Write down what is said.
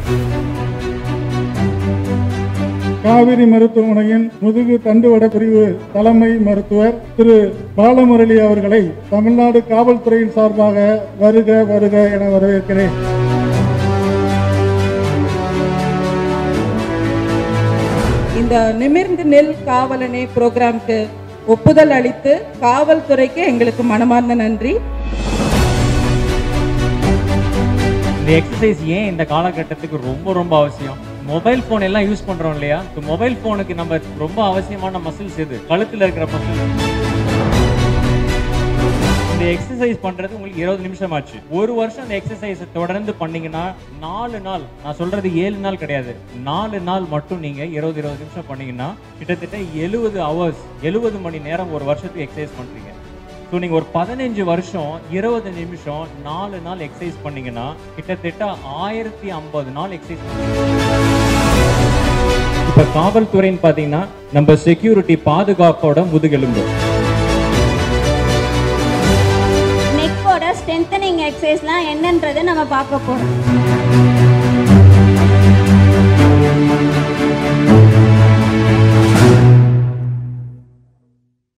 காவிரி மருத்துவமனையின் முதுகு தண்டுவட பிரிவு தலைமை மருத்துவர் திரு பாலமுரளி அவர்களை தமிழ்நாடு காவல்துறையின் சார்பாக வருக வருக என வரவேற்கிறேன் இந்த நிமிர்ந்து நெல் காவலனே ப்ரோக்ராம்க்கு ஒப்புதல் அளித்து காவல்துறைக்கு எங்களுக்கு மனமார்ந்த நன்றி இந்த எக்ஸசைஸ் ஏன் இந்த காலகட்டத்துக்கு ரொம்ப ரொம்ப அவசியம் மொபைல் ஃபோன் எல்லாம் யூஸ் பண்றோம் இல்லையா மொபைல் ஃபோனுக்கு நம்ம ரொம்ப அவசியமான மசில்ஸ் எது கழுத்துல இருக்கிற மசில் இந்த எக்ஸசைஸ் பண்றது உங்களுக்கு இருபது நிமிஷம் ஆச்சு ஒரு வருஷம் இந்த எக்ஸசைஸை தொடர்ந்து பண்ணீங்கன்னா நாலு நாள் நான் சொல்றது ஏழு நாள் கிடையாது நாலு நாள் மட்டும் நீங்க இருபது இருபது நிமிஷம் பண்ணீங்கன்னா கிட்டத்தட்ட எழுபது ஹவர்ஸ் எழுபது மணி நேரம் ஒரு வருஷத்துக்கு எக்ஸசைஸ் பண்றீங்க ஸோ நீங்கள் ஒரு பதினஞ்சு வருஷம் இருபது நிமிஷம் நாலு நாள் எக்ஸசைஸ் பண்ணீங்கன்னா கிட்டத்தட்ட ஆயிரத்தி ஐம்பது நாள் எக்ஸசைஸ் இப்போ காவல்துறைன்னு பார்த்தீங்கன்னா நம்ம செக்யூரிட்டி பாதுகாப்போட முதுகெலும்பு நெக்கோட ஸ்ட்ரென்தனிங் எக்ஸசைஸ்லாம் என்னன்றதை நம்ம பார்க்க போகிறோம்